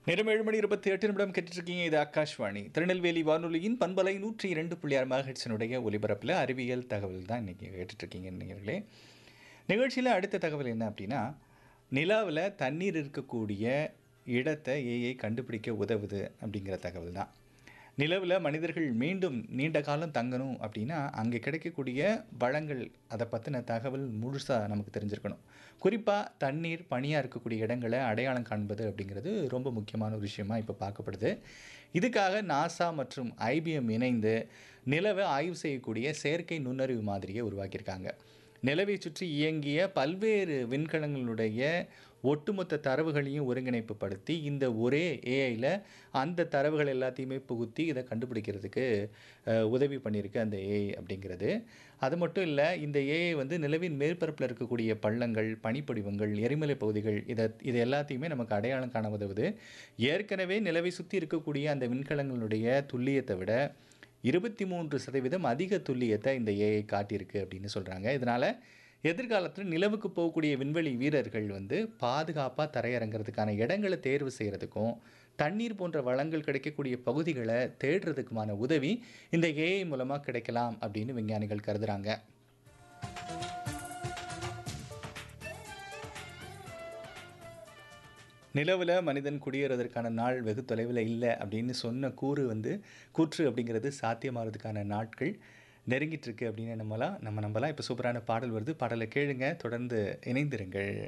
நேரம் ஏழு மணி இருபத்தி எட்டு நிமிடம் கேட்டுருக்கீங்க இது ஆகாஷ்வாணி திருநெல்வேலி வானொலியின் பண்பலை நூற்றி இரண்டு புள்ளி ஆறு மகட்சனுடைய ஒலிபரப்பில் அறிவியல் தகவல் தான் இன்றைக்கி கேட்டுட்ருக்கீங்க நேர்களே நிகழ்ச்சியில் அடுத்த தகவல் என்ன அப்படின்னா நிலாவில் தண்ணீர் இருக்கக்கூடிய இடத்தை ஏஐ கண்டுபிடிக்க உதவுது அப்படிங்கிற தகவல் தான் நிலவில் மனிதர்கள் மீண்டும் நீண்ட காலம் தங்கணும் அப்படின்னா அங்கே கிடைக்கக்கூடிய வளங்கள் அதை பற்றின தகவல் முழுசாக நமக்கு தெரிஞ்சிருக்கணும் குறிப்பாக தண்ணீர் பனியாக இருக்கக்கூடிய இடங்களை அடையாளம் காண்பது அப்படிங்கிறது ரொம்ப முக்கியமான ஒரு விஷயமா இப்போ பார்க்கப்படுது இதுக்காக நாசா மற்றும் ஐபிஎம் இணைந்து நிலவை ஆய்வு செய்யக்கூடிய செயற்கை நுண்ணறிவு மாதிரியை உருவாக்கியிருக்காங்க நிலவை சுற்றி இயங்கிய பல்வேறு விண்கலங்களுடைய ஒட்டுமொத்த தரவுகளையும் ஒருங்கிணைப்புப்படுத்தி இந்த ஒரே ஏஐயில் அந்த தரவுகள் எல்லாத்தையுமே புகுத்தி இதை கண்டுபிடிக்கிறதுக்கு அஹ், உதவி பண்ணியிருக்கு அந்த ஏஐ அப்படிங்கிறது அது மட்டும் இல்லை இந்த ஏஐ வந்து நிலவின் மேற்பரப்பில் இருக்கக்கூடிய பள்ளங்கள் பனிப்படிவங்கள் எரிமலை பகுதிகள் இதை இது எல்லாத்தையுமே நமக்கு அடையாளம் காண உதவுது ஏற்கனவே நிலவை சுற்றி இருக்கக்கூடிய அந்த விண்கலங்களுடைய துல்லியத்தை விட இருபத்தி மூன்று சதவீதம் அதிக துல்லியத்தை இந்த ஏஐ காட்டியிருக்கு அப்படின்னு சொல்கிறாங்க இதனால் எதிர்காலத்தில் நிலவுக்கு போகக்கூடிய விண்வெளி வீரர்கள் வந்து பாதுகாப்பாக தரையிறங்கிறதுக்கான இடங்களை தேர்வு செய்கிறதுக்கும் தண்ணீர் போன்ற வளங்கள் கிடைக்கக்கூடிய பகுதிகளை தேடுறதுக்குமான உதவி இந்த ஏஐ மூலமாக கிடைக்கலாம் அப்படின்னு விஞ்ஞானிகள் கருதுகிறாங்க நிலவில் மனிதன் குடியேறுவதற்கான நாள் வெகு தொலைவில் இல்லை அப்படின்னு சொன்ன கூறு வந்து கூற்று அப்படிங்கிறது சாத்தியமாகிறதுக்கான நாட்கள் நெருங்கிட்டு இருக்கு அப்படின்னு நம்மலாம் நம்ம நம்பலாம் இப்போ சூப்பரான பாடல் வருது பாடலை கேளுங்க தொடர்ந்து இணைந்திருங்கள்